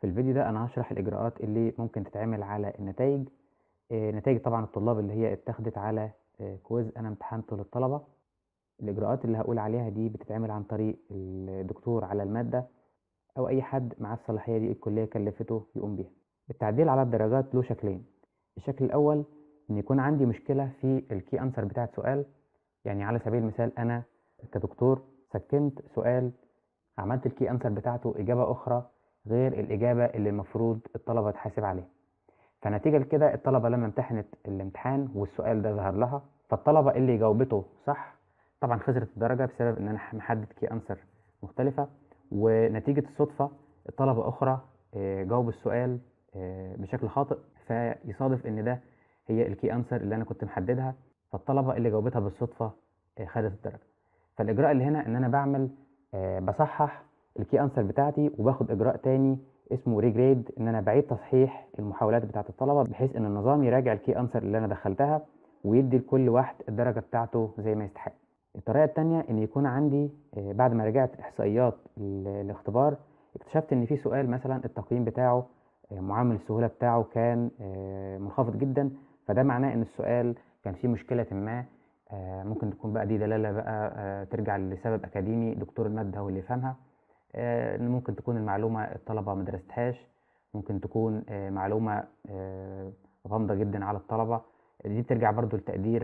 في الفيديو ده أنا هشرح الإجراءات اللي ممكن تتعمل على النتائج آه، نتائج طبعا الطلاب اللي هي اتاخدت على آه، كويز أنا امتحنته للطلبة الإجراءات اللي هقول عليها دي بتتعمل عن طريق الدكتور على المادة أو أي حد معاه الصلاحية دي الكلية كلفته يقوم بيها التعديل على الدرجات له شكلين الشكل الأول إن يكون عندي مشكلة في الكي أنسر بتاعة سؤال يعني على سبيل المثال أنا كدكتور سكنت سؤال عملت الكي أنسر بتاعته إجابة أخرى غير الإجابة اللي المفروض الطلبة تحاسب عليها فنتيجة لكده الطلبة لما امتحنت الامتحان والسؤال ده ظهر لها فالطلبة اللي جاوبته صح طبعا خسرت الدرجة بسبب إن أنا محدد كي أنسر مختلفة ونتيجة الصدفة الطلبة أخرى آه، جاوب السؤال آه، بشكل خاطئ فيصادف إن ده هي الكي أنسر اللي أنا كنت محددها فالطلبة اللي جاوبتها بالصدفة آه، خدت الدرجة فالإجراء اللي هنا إن أنا بعمل بصحح الكي أنسر بتاعتي وباخد إجراء تاني اسمه ريجريد إن أنا بعيد تصحيح المحاولات بتاعت الطلبة بحيث إن النظام يراجع الكي أنسر اللي أنا دخلتها ويدي لكل واحد الدرجة بتاعته زي ما يستحق الطريقة التانية إن يكون عندي آه، بعد ما رجعت إحصائيات الاختبار اكتشفت إن في سؤال مثلا التقييم بتاعه آه، معامل السهولة بتاعه كان آه، منخفض جدا فده معناه إن السؤال كان فيه مشكلة ما ممكن تكون بقى دي دلالة بقى ترجع لسبب أكاديمي دكتور المادة هو اللي يفهمها إن ممكن تكون المعلومة الطلبة مدرستهاش ممكن تكون معلومة غامضة جدا على الطلبة دي بترجع برضو لتقدير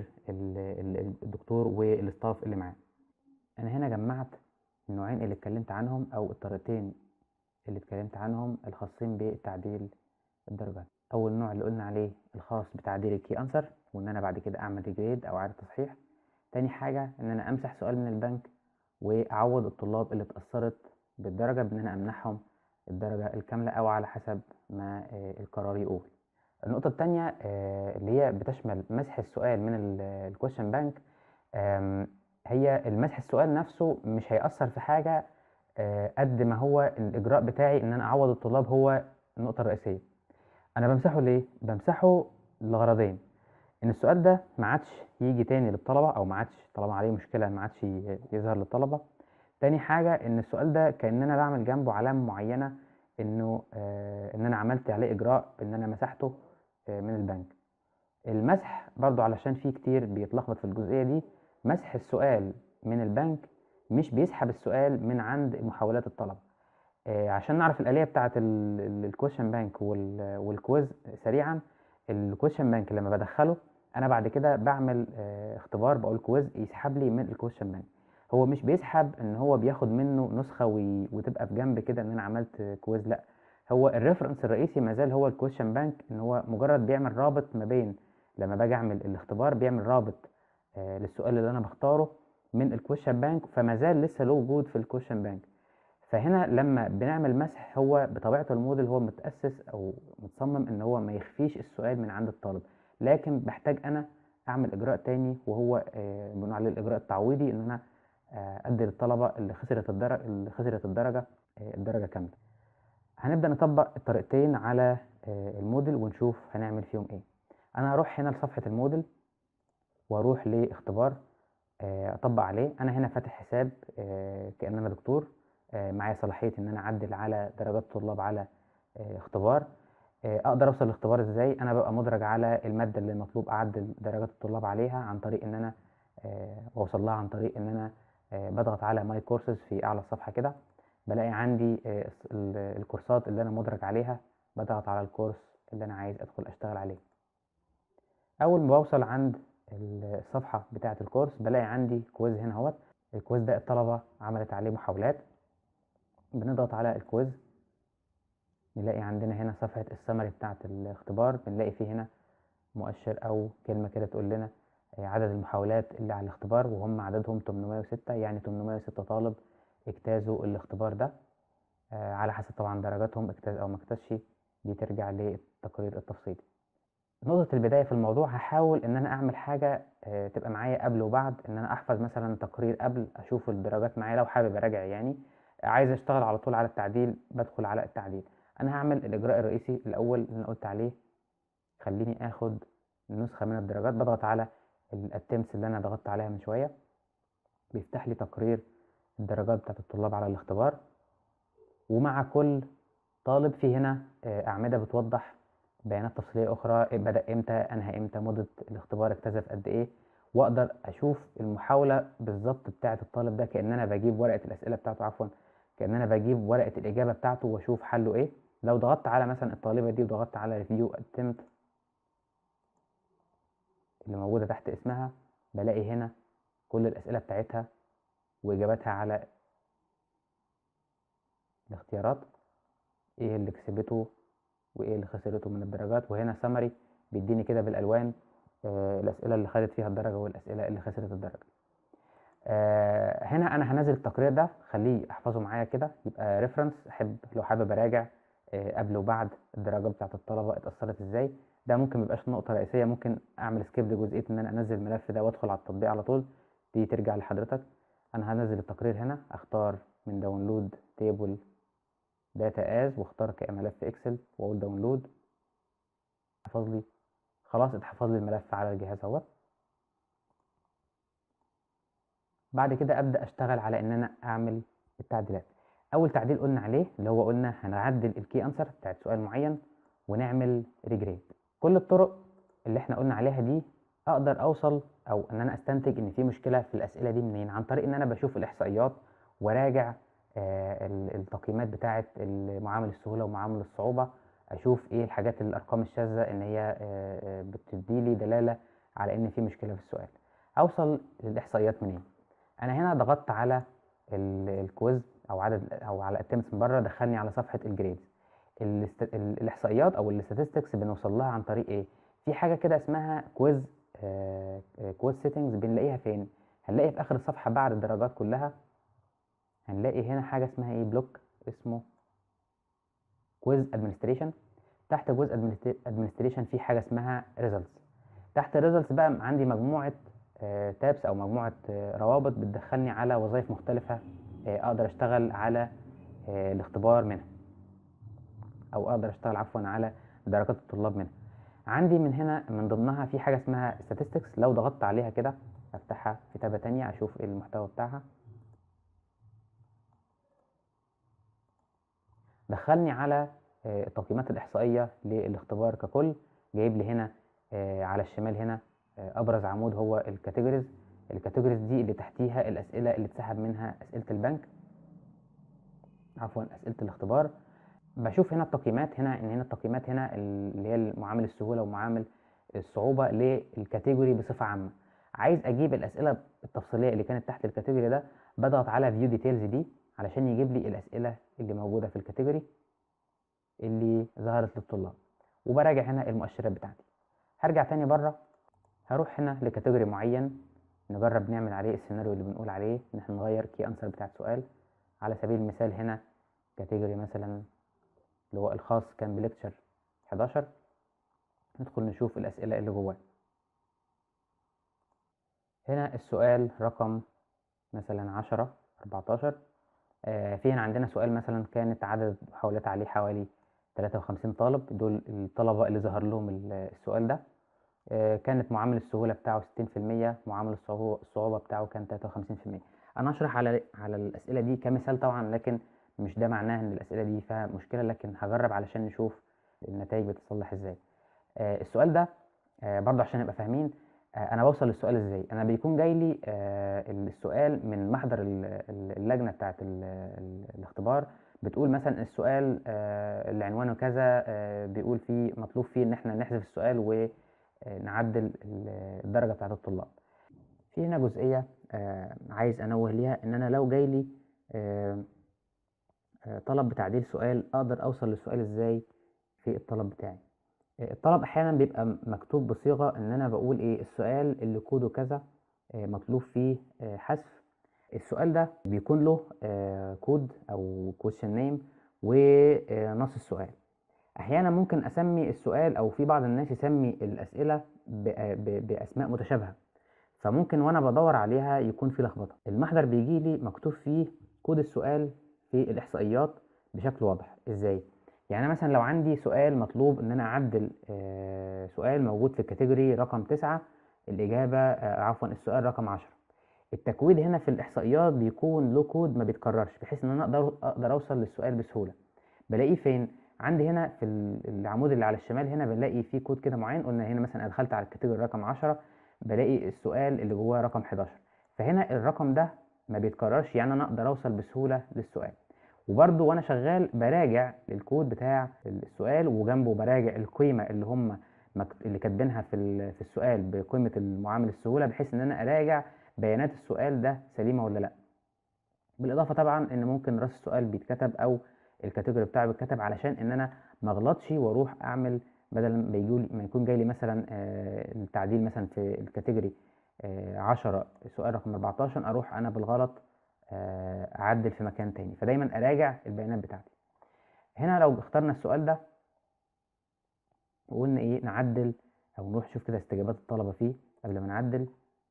الدكتور والاستاف اللي معاه انا هنا جمعت النوعين اللي اتكلمت عنهم او الطريقتين اللي اتكلمت عنهم الخاصين بتعديل الدرجات اول نوع اللي قلنا عليه الخاص بتعديل الكي انسر وان انا بعد كده اعمل ريجريد او اعاده تصحيح تاني حاجه ان انا امسح سؤال من البنك واعوض الطلاب اللي اتاثرت بالدرجه بان انا امنحهم الدرجه الكامله او على حسب ما آه، القرار يقول النقطة التانية آه، اللي هي بتشمل مسح السؤال من الكويشن بانك هي المسح السؤال نفسه مش هيأثر في حاجة آه، قد ما هو الإجراء بتاعي إن أنا أعوض الطلاب هو النقطة الرئيسية أنا بمسحه ليه؟ بمسحه لغرضين إن السؤال ده ما عادش يجي تاني للطلبة أو ما عادش طالما عليه مشكلة ما عادش يظهر للطلبة تاني حاجة إن السؤال ده كأن أنا بعمل جنبه علامة معينة إنه آه إن أنا عملت عليه إجراء إن أنا مسحته من البنك المسح برضو علشان في كتير بيتلخبط في الجزئية دي مسح السؤال من البنك مش بيسحب السؤال من عند محاولات الطلبة آه، عشان نعرف الآلية بتاعة الكويشن بانك والكويز سريعا الكويشن بانك لما بدخله انا بعد كده بعمل آه، اختبار بقول كويز يسحب لي من الكويشن بانك هو مش بيسحب ان هو بياخد منه نسخه وتبقى في جنب كده ان انا عملت كويز لا هو الريفرنس الرئيسي ما زال هو الكويشن بانك ان هو مجرد بيعمل رابط ما بين لما باجي اعمل الاختبار بيعمل رابط آه للسؤال اللي انا بختاره من الكويشن بانك فما زال لسه له وجود في الكويشن بانك فهنا لما بنعمل مسح هو بطبيعته الموديل هو متاسس او متصمم ان هو ما يخفيش السؤال من عند الطالب لكن بحتاج انا اعمل اجراء تاني وهو آه بنقول عليه الاجراء التعويضي ان انا آه ادي للطلبه اللي خسرت الدرجه اللي خسرت الدرجه آه الدرجه كامله هنبدأ نطبق الطريقتين على آه، الموديل ونشوف هنعمل فيهم ايه انا هروح هنا لصفحة الموديل واروح لاختبار آه، اطبق عليه انا هنا فاتح حساب آه، كأن انا دكتور معايا صلاحية ان انا اعدل على درجات الطلاب على اختبار اقدر اوصل الاختبار ازاي انا ببقى مدرج على المادة اللي مطلوب اعدل درجات الطلاب عليها عن طريق ان انا اوصل لها عن طريق ان انا بضغط على ماي كورسز في اعلى الصفحة كده بلاقي عندي آه، الكورسات اللي انا مدرج عليها بضغط على الكورس اللي انا عايز ادخل اشتغل عليه اول ما بوصل عند الصفحة بتاعة الكورس بلاقي عندي كويز هنا اهوت الكويز ده الطلبة عملت عليه محاولات بنضغط على الكويز نلاقي عندنا هنا صفحة السمري بتاعة الاختبار بنلاقي فيه هنا مؤشر او كلمة كده تقول لنا آه، عدد المحاولات اللي على الاختبار وهم عددهم 806 يعني 806 طالب اجتازوا الاختبار ده آه، على حسب طبعا درجاتهم اجتاز او ما اجتازش دي ترجع للتقرير التفصيلي نقطة البداية في الموضوع هحاول ان انا اعمل حاجة آه، تبقى معايا قبل وبعد ان انا احفظ مثلا تقرير قبل اشوف الدرجات معايا لو حابب اراجع يعني عايز اشتغل على طول على التعديل بدخل على التعديل انا هعمل الاجراء الرئيسي الاول اللي انا قلت عليه خليني اخد نسخة من الدرجات بضغط على الاتمس اللي انا ضغطت عليها من شوية بيفتح لي تقرير الدرجات بتاعت الطلاب على الاختبار ومع كل الطالب في هنا آه، أعمدة بتوضح بيانات تفصيلية أخرى بدأ إمتى أنهى إمتى مدة الاختبار اجتاز في قد إيه وأقدر أشوف المحاولة بالظبط بتاعة الطالب ده كأن أنا بجيب ورقة الأسئلة بتاعته عفوا كأن أنا بجيب ورقة الإجابة بتاعته وأشوف حله إيه لو ضغطت على مثلا الطالبة دي وضغطت على ريفيو اتمت اللي موجودة تحت اسمها بلاقي هنا كل الأسئلة بتاعتها وإجاباتها على الاختيارات إيه اللي كسبته وإيه اللي خسرته من الدرجات وهنا سمري بيديني كده بالألوان آه الأسئلة اللي خدت فيها الدرجة والأسئلة اللي خسرت الدرجة آه هنا أنا هنزل التقرير ده خليه أحفظه معايا كده يبقى ريفرنس أحب لو حابب أراجع آه قبل وبعد الدرجات بتاعت الطلبة اتأثرت إزاي ده ممكن ميبقاش نقطة رئيسية ممكن أعمل سكيب لجزئية إن أنا أنزل الملف ده وأدخل على التطبيق على طول دي ترجع لحضرتك أنا هنزل التقرير هنا أختار من داونلود تيبل داتا از واختار كملف اكسل واقول داونلود حفظ لي خلاص اتحفظ لي الملف على الجهاز اهوت بعد كده ابدا اشتغل على ان انا اعمل التعديلات اول تعديل قلنا عليه اللي هو قلنا هنعدل الكي انسر بتاعت سؤال معين ونعمل ريجريد كل الطرق اللي احنا قلنا عليها دي اقدر اوصل او ان انا استنتج ان في مشكله في الاسئله دي منين عن طريق ان انا بشوف الاحصائيات وراجع آه التقييمات بتاعه معامل السهوله ومعامل الصعوبه اشوف ايه الحاجات الارقام الشاذه ان هي آه بتدي لي دلاله على ان في مشكله في السؤال اوصل للاحصائيات منين انا هنا ضغطت على الكويز او عدد او على اتمس من بره دخلني على صفحه الجريدز الاحصائيات او الاستاتستكس بنوصل لها عن طريق ايه في حاجه كده اسمها كويز آه كويز سيتنجز بنلاقيها فين هنلاقي في اخر الصفحه بعد الدرجات كلها هنلاقي هنا حاجه اسمها ايه بلوك اسمه كويز ادمنستريشن تحت كويز ادمنستريشن في حاجه اسمها ريزلتس تحت الريزلتس بقى عندي مجموعه آه تابس او مجموعه آه روابط بتدخلني على وظائف مختلفه اقدر اشتغل على الاختبار منها او اقدر اشتغل عفوا على درجات الطلاب منها عندي من هنا من ضمنها في حاجه اسمها statistics لو ضغطت عليها كده افتحها في تابه تانية اشوف المحتوى بتاعها دخلني على التقييمات الاحصائيه للاختبار ككل جايب لي هنا على الشمال هنا ابرز عمود هو الكاتيجوريز الكاتيجوريز دي اللي تحتيها الاسئله اللي اتسحب منها اسئله البنك عفوا اسئله الاختبار بشوف هنا التقييمات هنا ان هنا التقييمات هنا اللي هي معامل السهوله ومعامل الصعوبه للكاتيجوري بصفه عامه عايز اجيب الاسئله التفصيليه اللي كانت تحت الكاتيجوري ده بضغط على فيو ديتيلز دي علشان يجيب لي الاسئله اللي موجوده في الكاتيجوري اللي ظهرت للطلاب وبراجع هنا المؤشرات بتاعتي هرجع تاني بره هروح هنا لكاتيجوري معين نجرب نعمل عليه السيناريو اللي بنقول عليه ان احنا نغير كي انسر بتاعت سؤال على سبيل المثال هنا كاتيجوري مثلا اللي هو الخاص كان بليكتشر 11 ندخل نشوف الأسئلة اللي جواه هنا السؤال رقم مثلا 10 14 آه في هنا عندنا سؤال مثلا كانت عدد محاولات عليه حوالي 53 طالب دول الطلبة اللي ظهر لهم السؤال ده آه كانت معامل السهولة بتاعه 60% معامل الصعوبة بتاعه كان 53% أنا هشرح على على الأسئلة دي كمثال طبعا لكن مش ده معناه ان الاسئله دي فيها مشكله لكن هجرب علشان نشوف النتائج بتتصلح ازاي آه السؤال ده آه برضه عشان نبقى فاهمين آه انا بوصل للسؤال ازاي انا بيكون جاي لي آه السؤال من محضر اللجنه بتاعه الاختبار بتقول مثلا السؤال آه اللي عنوانه كذا آه بيقول فيه مطلوب فيه ان احنا نحذف السؤال ونعدل الدرجه بتاعه الطلاب في هنا جزئيه آه عايز انوه ليها ان انا لو جاي لي آه طلب بتعديل سؤال اقدر اوصل للسؤال ازاي في الطلب بتاعي الطلب احيانا بيبقى مكتوب بصيغه ان انا بقول ايه السؤال اللي كوده كذا مطلوب فيه حذف السؤال ده بيكون له كود او كويشن نيم ونص السؤال احيانا ممكن اسمي السؤال او في بعض الناس يسمي الاسئله باسماء متشابهه فممكن وانا بدور عليها يكون في لخبطه المحضر بيجي لي مكتوب فيه كود السؤال في الاحصائيات بشكل واضح ازاي يعني مثلا لو عندي سؤال مطلوب ان انا اعدل آه سؤال موجود في الكاتيجوري رقم تسعة الاجابه آه عفوا السؤال رقم عشرة التكويد هنا في الاحصائيات بيكون له كود ما بيتكررش بحيث ان انا اقدر اقدر اوصل للسؤال بسهوله بالاقيه فين عندي هنا في العمود اللي على الشمال هنا بلاقي فيه كود كده معين قلنا هنا مثلا دخلت على الكاتيجوري رقم 10 بلاقي السؤال اللي جواه رقم 11 فهنا الرقم ده ما بيتكررش يعني انا اقدر اوصل بسهوله للسؤال وبرده وانا شغال براجع الكود بتاع السؤال وجنبه براجع القيمه اللي هم اللي كاتبينها في في السؤال بقيمه المعامل السهوله بحيث ان انا اراجع بيانات السؤال ده سليمه ولا لا بالاضافه طبعا ان ممكن راس السؤال بيتكتب او الكاتيجوري بتاعه بيتكتب علشان ان انا ما اغلطش واروح اعمل بدل ما يجي ما يكون جاي لي مثلا آه، التعديل مثلا في الكاتيجوري 10 آه، سؤال رقم 14 اروح انا بالغلط آه، اعدل في مكان تاني فدايما اراجع البيانات بتاعتي هنا لو اخترنا السؤال ده وقلنا ايه نعدل او نروح نشوف كده استجابات الطلبه فيه قبل ما نعدل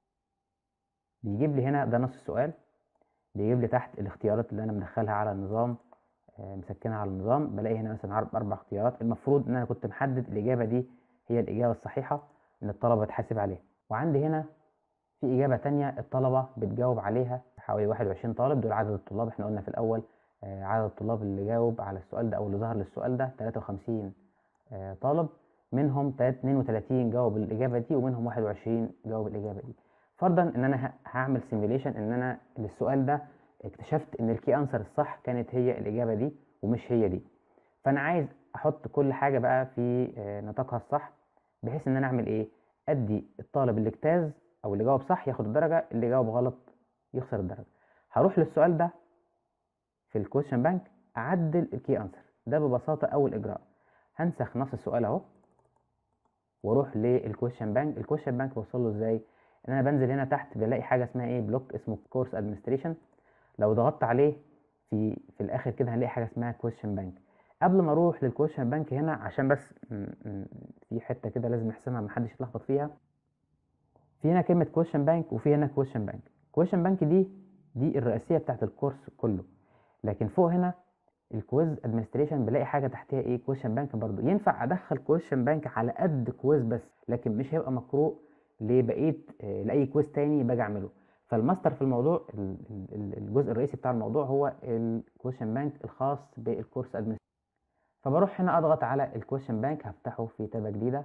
بيجيب لي هنا ده نص السؤال بيجيب لي تحت الاختيارات اللي انا مدخلها على النظام آه، مسكنها على النظام بلاقي هنا مثلا اربع اختيارات المفروض ان انا كنت محدد الاجابه دي هي الاجابه الصحيحه اللي الطلبه تحاسب عليها وعندي هنا في اجابه تانية الطلبه بتجاوب عليها حوالي 21 طالب دول عدد الطلاب احنا قلنا في الاول آه، عدد الطلاب اللي جاوب على السؤال ده او اللي ظهر للسؤال ده 53 آه، طالب منهم 32 جاوب الاجابه دي ومنهم 21 جاوب الاجابه دي فرضا ان انا هعمل سيميليشن ان انا للسؤال ده اكتشفت ان الكي انسر الصح كانت هي الاجابه دي ومش هي دي فانا عايز احط كل حاجه بقى في آه، نطاقها الصح بحيث ان انا اعمل ايه ادي الطالب اللي اجتاز او اللي جاوب صح ياخد الدرجه اللي جاوب غلط يخسر الدرجه هروح للسؤال ده في الكويشن بانك اعدل الكي انسر ده ببساطه اول اجراء هنسخ نص السؤال اهو واروح للكويشن بانك الكويشن بانك بوصل له ازاي ان انا بنزل هنا تحت بلاقي حاجه اسمها ايه بلوك اسمه كورس ادمنستريشن لو ضغطت عليه في في الاخر كده هنلاقي حاجه اسمها كويشن بانك قبل ما اروح للكويشن بانك هنا عشان بس في حته كده لازم نحسمها محدش يتلخبط فيها في هنا كلمه كويشن بانك وفي هنا كويشن بانك كويشن بانك دي دي الرئيسيه بتاعت الكورس كله لكن فوق هنا الكويز ادمنستريشن بلاقي حاجه تحتها ايه كويشن بانك برضو ينفع ادخل كويشن بانك على قد كويز بس لكن مش هيبقى مقروء لبقيه آه، لاي كويز تاني باجي اعمله فالماستر في الموضوع الجزء الرئيسي بتاع الموضوع هو الكويشن بانك الخاص بالكورس ادمنستريشن فبروح هنا اضغط على الكويشن بانك هفتحه في تابه جديده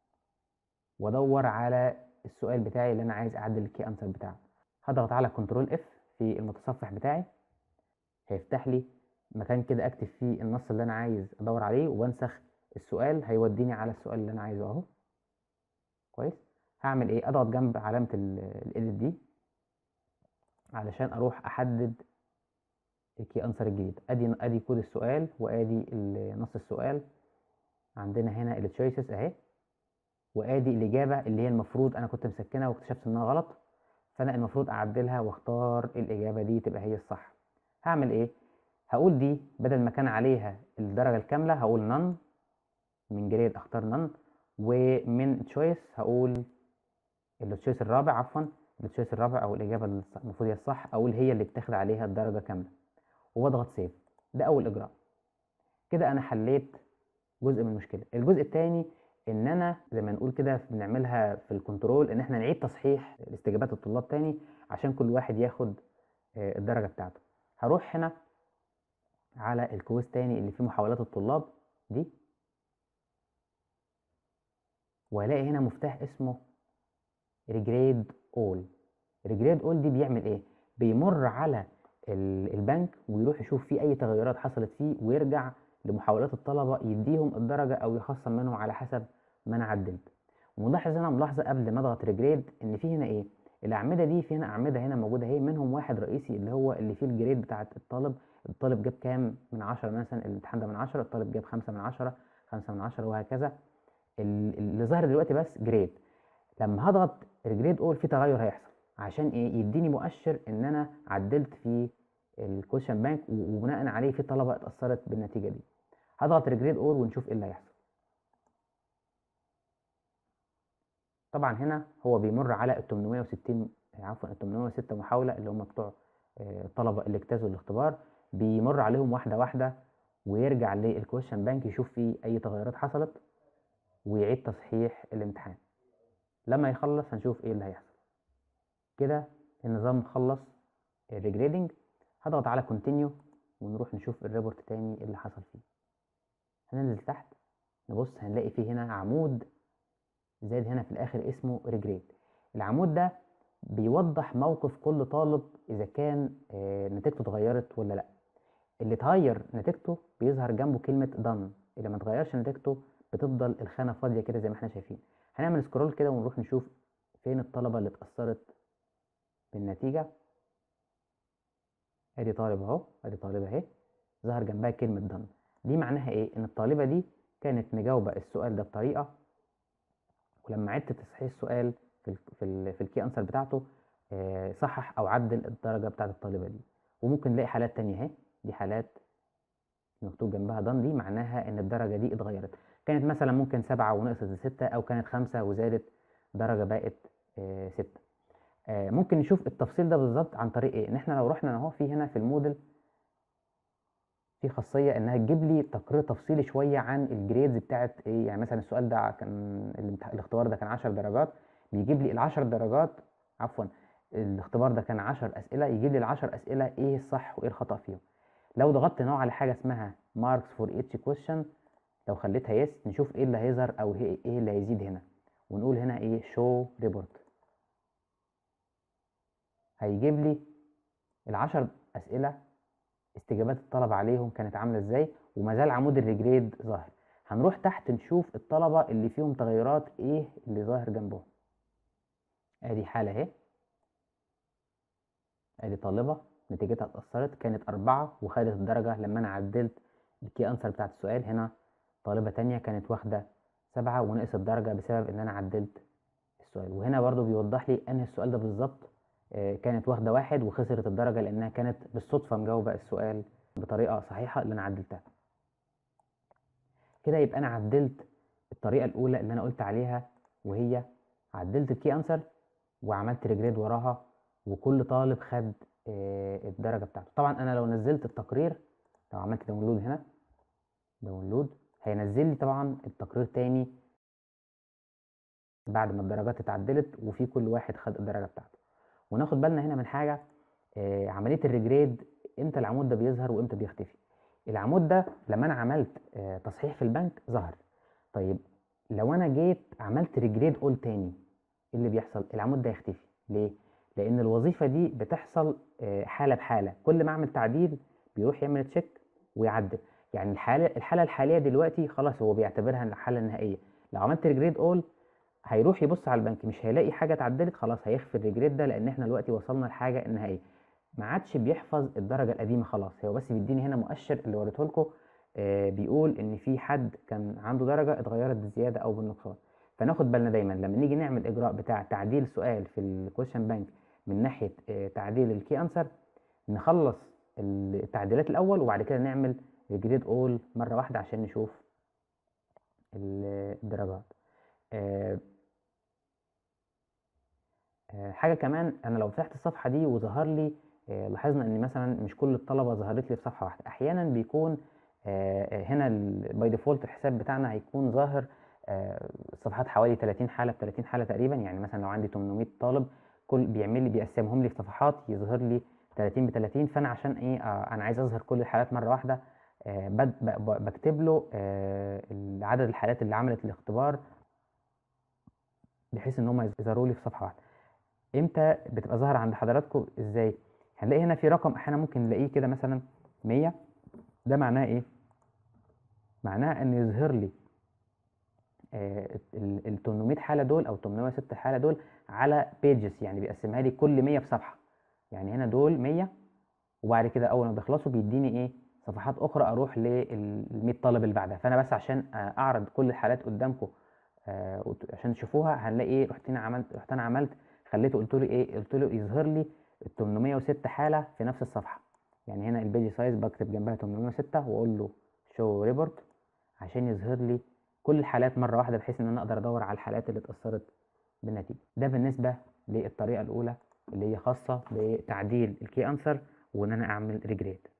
وادور على السؤال بتاعي اللي انا عايز اعدل الكي انسر بتاعه هضغط على كنترول اف في المتصفح بتاعي هيفتح لي مكان كده اكتب فيه النص اللي انا عايز ادور عليه وانسخ السؤال هيوديني على السؤال اللي انا عايزه اهو كويس هعمل ايه اضغط جنب علامه الايديت دي علشان اروح احدد الكي انسر الجديد ادي ادي كود السؤال وادي نص السؤال عندنا هنا التشويسز اهي وادي الاجابه اللي هي المفروض انا كنت مسكنها واكتشفت انها غلط فانا المفروض اعدلها واختار الاجابه دي تبقى هي الصح هعمل ايه هقول دي بدل ما كان عليها الدرجه الكامله هقول نن من جريد اختار نن ومن تشويس هقول التشويس الرابع عفوا التشويس الرابع او الاجابه المفروض هي الصح اقول هي اللي بتاخد عليها الدرجه كامله وبضغط سيف ده اول اجراء كده انا حليت جزء من المشكله الجزء الثاني ان انا زي ما نقول كده بنعملها في الكنترول ان احنا نعيد تصحيح استجابات الطلاب تاني عشان كل واحد ياخد آه، الدرجه بتاعته هروح هنا على الكويز تاني اللي فيه محاولات الطلاب دي وهلاقي هنا مفتاح اسمه ريجريد اول ريجريد اول دي بيعمل ايه بيمر على البنك ويروح يشوف فيه اي تغيرات حصلت فيه ويرجع لمحاولات الطلبه يديهم الدرجه او يخصم منهم على حسب ما انا عدلت وملاحظ هنا ملاحظه قبل ما اضغط ريجريد ان في هنا ايه الاعمده دي في هنا اعمده هنا موجوده اهي منهم واحد رئيسي اللي هو اللي فيه الجريد بتاعه الطالب الطالب جاب كام من 10 مثلا الامتحان ده من 10 الطالب جاب 5 من 10 5 من 10 وهكذا اللي ظاهر دلوقتي بس جريد لما هضغط الجريد اول في تغير هيحصل عشان ايه يديني مؤشر ان انا عدلت في الكويشن بانك وبناء عليه في طلبه اتاثرت بالنتيجه دي هضغط ريجريد اول ونشوف ايه اللي هيحصل طبعا هنا هو بيمر على ال 860 عفوا ال 806 محاوله اللي هم بتوع آه، الطلبه اللي اجتازوا الاختبار بيمر عليهم واحده واحده ويرجع للكويشن بانك يشوف فيه اي تغيرات حصلت ويعيد تصحيح الامتحان لما يخلص هنشوف ايه اللي هيحصل كده النظام خلص الريجريدنج هضغط على كونتينيو ونروح نشوف الريبورت تاني اللي حصل فيه هننزل تحت نبص هنلاقي فيه هنا عمود زاد هنا في الاخر اسمه ريجريد العمود ده بيوضح موقف كل طالب اذا كان آه، نتيجته اتغيرت ولا لا اللي اتغير نتيجته بيظهر جنبه كلمه done اللي ما اتغيرش نتيجته بتفضل الخانه فاضيه كده زي ما احنا شايفين هنعمل سكرول كده ونروح نشوف فين الطلبه اللي اتاثرت بالنتيجه ادي طالب اهو ادي طالبه اهي ظهر جنبها كلمه done دي معناها ايه ان الطالبه دي كانت مجاوبه السؤال ده بطريقه ولما عدت تصحيح السؤال في ال في ال في الكي انسر بتاعته آه، صحح او عدل الدرجه بتاعت الطالبه دي وممكن نلاقي حالات تانية اهي دي حالات مكتوب جنبها دان دي معناها ان الدرجه دي اتغيرت كانت مثلا ممكن سبعة ونقصت ستة او كانت خمسة وزادت درجه بقت آه، ستة آه، ممكن نشوف التفصيل ده بالظبط عن طريق ايه ان احنا لو رحنا اهو في هنا في الموديل في خاصيه انها تجيب لي تقرير تفصيلي شويه عن الجريدز بتاعت ايه يعني مثلا السؤال ده كان الامتح- الاختبار ده كان 10 درجات بيجيب لي ال 10 درجات عفوا الاختبار ده كان 10 اسئله يجيب لي ال 10 اسئله ايه الصح وايه الخطا فيهم لو ضغطت نوع على حاجه اسمها ماركس فور each question لو خليتها يس نشوف ايه اللي هيظهر او هي- ايه اللي هيزيد هنا ونقول هنا ايه شو ريبورت هيجيب لي العشر اسئله استجابات الطلبه عليهم كانت عامله ازاي وما زال عمود الريجريد ظاهر هنروح تحت نشوف الطلبه اللي فيهم تغيرات ايه اللي ظاهر جنبهم ادي حاله اهي ادي طالبه نتيجتها اتاثرت كانت أربعة وخدت الدرجه لما انا عدلت الكي انسر بتاعت السؤال هنا طالبه تانية كانت واخده سبعة ونقصت درجه بسبب ان انا عدلت السؤال وهنا برضو بيوضح لي انهي السؤال ده بالظبط آه، كانت واخده واحد وخسرت الدرجه لانها كانت بالصدفه مجاوبه السؤال بطريقه صحيحه اللي انا عدلتها كده يبقى انا عدلت الطريقه الاولى اللي انا قلت عليها وهي عدلت الكي انسر وعملت ريجريد وراها وكل طالب خد آه، الدرجه بتاعته طبعا انا لو نزلت التقرير لو عملت داونلود هنا داونلود هينزل لي طبعا التقرير تاني بعد ما الدرجات اتعدلت وفي كل واحد خد الدرجه بتاعته وناخد بالنا هنا من حاجه آه، عمليه الريجريد امتى العمود ده بيظهر وامتى بيختفي العمود ده لما انا عملت آه، تصحيح في البنك ظهر طيب لو انا جيت عملت ريجريد اول تاني ايه اللي بيحصل العمود ده يختفي ليه لان الوظيفه دي بتحصل آه، حاله بحاله كل ما اعمل تعديل بيروح يعمل تشيك ويعدل يعني الحاله الحاله الحاليه دلوقتي خلاص هو بيعتبرها الحاله النهائيه لو عملت ريجريد اول هيروح يبص على البنك مش هيلاقي حاجه اتعدلت خلاص هيخفي الريجريد ده لان احنا دلوقتي وصلنا لحاجه النهائيه ما عادش بيحفظ الدرجه القديمه خلاص هو بس بيديني هنا مؤشر اللي وريته لكم آه بيقول ان في حد كان عنده درجه اتغيرت بزياده او بالنقصان فناخد بالنا دايما لما نيجي نعمل اجراء بتاع تعديل سؤال في الكويشن بانك من ناحيه آه تعديل الكي انسر نخلص التعديلات الاول وبعد كده نعمل ريجريد اول مره واحده عشان نشوف ال- الدرجات آه، آه، حاجه كمان انا لو فتحت الصفحه دي وظهر لي آه، لاحظنا ان مثلا مش كل الطلبه ظهرت لي في صفحه واحده احيانا بيكون آه، آه، هنا باي ديفولت الحساب بتاعنا هيكون ظاهر آه، الصفحات حوالي 30 حاله ب 30 حاله تقريبا يعني مثلا لو عندي 800 طالب كل بيعمل لي بيقسمهم لي في صفحات يظهر لي 30 ب 30 فانا عشان ايه آه، انا عايز اظهر كل الحالات مره واحده آه، بد- ب- ب- بكتب له آه، عدد الحالات اللي عملت الاختبار بحيث ان هم يظهروا لي في صفحه واحده امتى بتبقى ظاهره عند حضراتكم ازاي هنلاقي هنا في رقم احيانا ممكن نلاقيه كده مثلا 100 ده معناه ايه معناه ان يظهر لي آه، ال ال 800 حاله دول او 806 حاله دول على بيجز يعني بيقسمها لي كل 100 في صفحه يعني هنا دول 100 وبعد كده اول ما بيخلصوا بيديني ايه صفحات اخرى اروح لل 100 طالب اللي بعدها فانا بس عشان آه، اعرض كل الحالات قدامكم آه، وت- عشان تشوفوها هنلاقي ايه رحت هنا عملت رحت انا عملت خليته قلت له ايه قلت له يظهر لي ال 806 حاله في نفس الصفحه يعني هنا البيج سايز بكتب جنبها 806 واقول له شو ريبورت عشان يظهر لي كل الحالات مره واحده بحيث ان انا اقدر ادور على الحالات اللي اتاثرت بالنتيجه ده بالنسبه للطريقه الاولى اللي هي خاصه بتعديل الكي انسر وان انا اعمل ريجريد